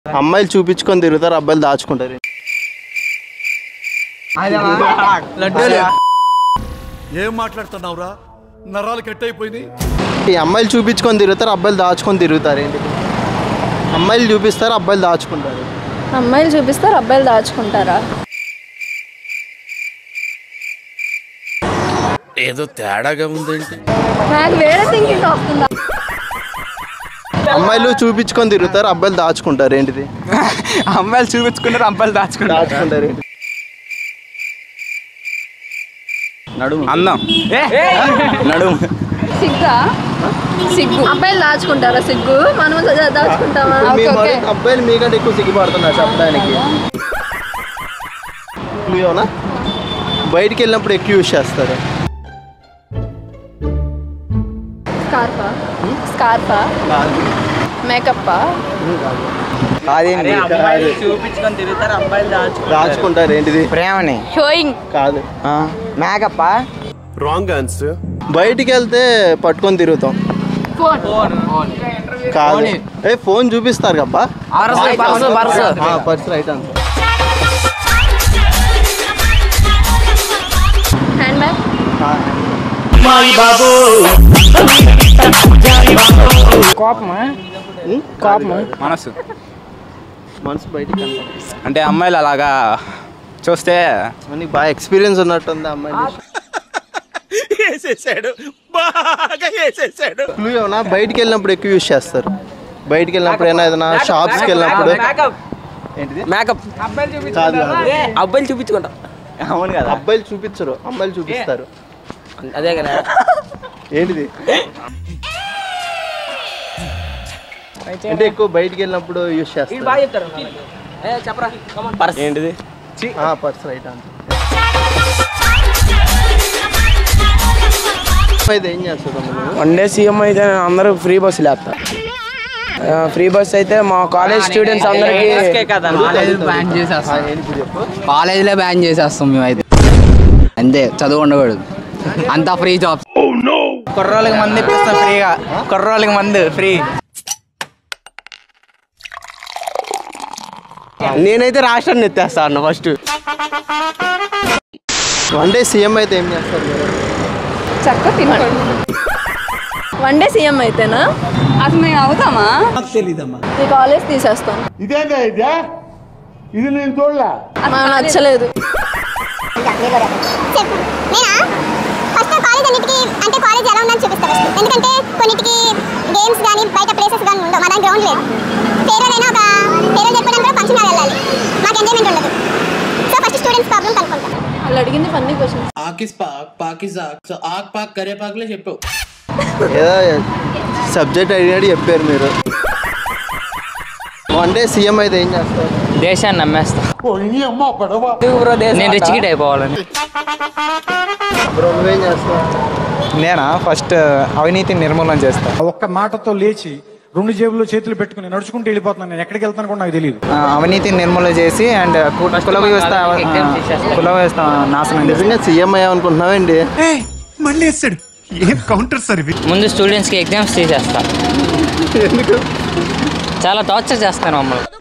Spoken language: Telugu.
అమ్మాయిలు చూపించుకొని తిరుగుతారు అబ్బాయిలు దాచుకుంటారు ఏం మాట్లాడుతున్నావురా నరాలు కట్ అయిపోయింది ఈ అమ్మాయిలు చూపించుకొని తిరుగుతారు అబ్బాయిలు దాచుకొని తిరుగుతారు ఏంటి అమ్మాయిలు చూపిస్తారు అబ్బాయిలు దాచుకుంటారు అమ్మాయిలు చూపిస్తారు అబ్బాయిలు దాచుకుంటారా ఏదో తేడాగా ఉందేంటి నాకు వేరే థింకింగ్ వస్తుందా అమ్మాయిలు చూపించుకొని తిరుగుతారు అబ్బాయిలు దాచుకుంటారు ఏంటిది అమ్మాయిలు చూపించుకుంటారు అబ్బాయిలు దాచుకుంటారు దాచుకుంటారు ఏంటి అందం నడుము సిగ్గా సిగ్గు అబ్బాయిలు దాచుకుంటారా సిగ్గు మనం దా- దాచుకుంటామా మీ ఓకే, ఓకే. మరి అబ్బాయిలు మీకంటే ఎక్కువ సిగ్గుపడుతున్నారు చెప్పడానికి నువ్వేనా బయటికి వెళ్ళినప్పుడు ఎక్కువ యూస్ చేస్తారు స్కార్ఫా స్కార్ఫా మేకప్పా అదేంటి చూపించుకొని తిరుగుతారు అబ్బాయిలు దాచుకుంటారు దాచుకుంటారు ఏంటిది ప్రేమని షోయింగ్ కాదు మేకప్ రాంగ్ ఆన్సర్ బయటికి వెళ్తే పట్టుకొని తిరుగుతాం ఫోన్ కాదు ఏ ఫోన్ చూపిస్తారు కబ్బా purse right answer handbag మనసు మనసు బయటికి వెళ్తాం అంటే అమ్మాయిలు అలాగా చూస్తే నీకు బాగా ఎక్స్పీరియన్స్ ఉన్నట్టుంది అమ్మాయి వేసేసాడు బాగా వేసేసాడు క్లూ ఏమన్నా బయటికి వెళ్ళినప్పుడు ఎక్కువ యూస్ చేస్తారు బయటికి వెళ్ళినప్పుడు ఏమైనా ఏదైనా షాప్స్కి వెళ్ళినప్పుడు ఏంటిది మేకప్ కాదు కాదు. అబ్బాయిలు చూపించుకుంటాం అవును కదా అబ్బాయిలు చూపించరు అమ్మాయిలు చూపిస్తారు అదే కదా ఏంటిది అంటే ఎక్కువ బయటికి వెళ్ళినప్పుడు యూస్ చేస్తారు బాగా చెప్తారు ఏ చెప్పరా పర్స్ ఏంటిది పర్స్ రైట్ ఆన్సర్ అయితే ఏం చేస్తారు నువ్వు వన్ డే సీఎం అయితే అందరూ ఫ్రీ బస్సు లేస్తారు ఫ్రీ బస్ అయితే మా కాలేజ్ స్టూడెంట్స్ అందరికి కదా బ్యాన్ చేసేస్తాం ఆ, ఏంటి ఇప్పుడు చెప్పు కాలేజీలో బ్యాన్ చేసేస్తాం మేమైతే అంతే చదువు ఉండకూడదు అంతా ఫ్రీ జాబ్స్ కుర్రోళ్ళకి మంది ఇప్పిస్తాం ఫ్రీగా కుర్రోళ్ళకి మందు ఫ్రీ నేనైతే రాష్ట్రాన్ని ఎత్తేస్తా అన్న ఫస్ట్ వన్ డే సీఎం అయితే ఏం చేస్తారు మీరు చక్క తినుకోండి వన్ డే సీఎం అయితేనా అది మేము అవుతామా ఈ కాలేజ్ తీసేస్తాం మాకు నచ్చలేదు చెప్పు నేనా ఫస్ట్ కాలేజ్ అన్నిటికీ అంటే కాలేజ్ ఎలా ఉందని చూపిస్తాను ఫస్ట్ ఎందుకంటే కొన్నిటికి గేమ్స్ కానీ బయట ప్లేసెస్ కానీ ఉండవు మా దగ్గర గ్రౌండ్ లేదు ఫేర్వెల్ అయినా ఒక ఫేర్వెల్ జరుపుకోవడానికి కూడా ఫంక్షన్ హాల్ వెళ్ళాలి మాకు ఎంజాయ్మెంట్ ఉండదు సో ఫస్ట్ స్టూడెంట్స్ ప్రాబ్లం కనుక్కుంటాం వాళ్ళు అడిగింది ఫన్నీ క్వశ్చన్స్ ఆకిస్ పాక్ పాకిజాక్ సో ఆక్ పాక్ కరేపాకులే చెప్పు ఏదో సబ్జెక్ట్ అడిగాడు చెప్పారు మీరు వన్ డే సీఎం అయితే ఏం చేస్తారు దేశాన్ని నమ్మేస్తా నేను రిచ్ కిట్ అయిపోవాలని బ్రో నువ్వేం చేస్తావు నేనా ఫస్ట్ అవినీతిని నిర్మూలన చేస్తా ఒక్క మాటతో లేచి రెండు జేబుల్లో చేతులు పెట్టుకుని నడుచుకుంటూ వెళ్ళిపోతున్నాను నేను ఎక్కడికి వెళ్తాను కూడా నాకు తెలియదు ఆ, అవినీతిని నిర్మూలన చేసి అండ్ కుల వ్యవస్థ ఆ, కుల వ్యవస్థ నాశనం చేసి నిజంగా సీఎం అయ్యామనుకుంటున్నావేంటి మళ్ళీ వేసాడు ఏం కౌంటర్ సార్ ఇవి ముందు స్టూడెంట్స్కి ఎగ్జామ్స్ తీసేస్తా చాలా టార్చర్ చేస్తాను మమ్మల్ని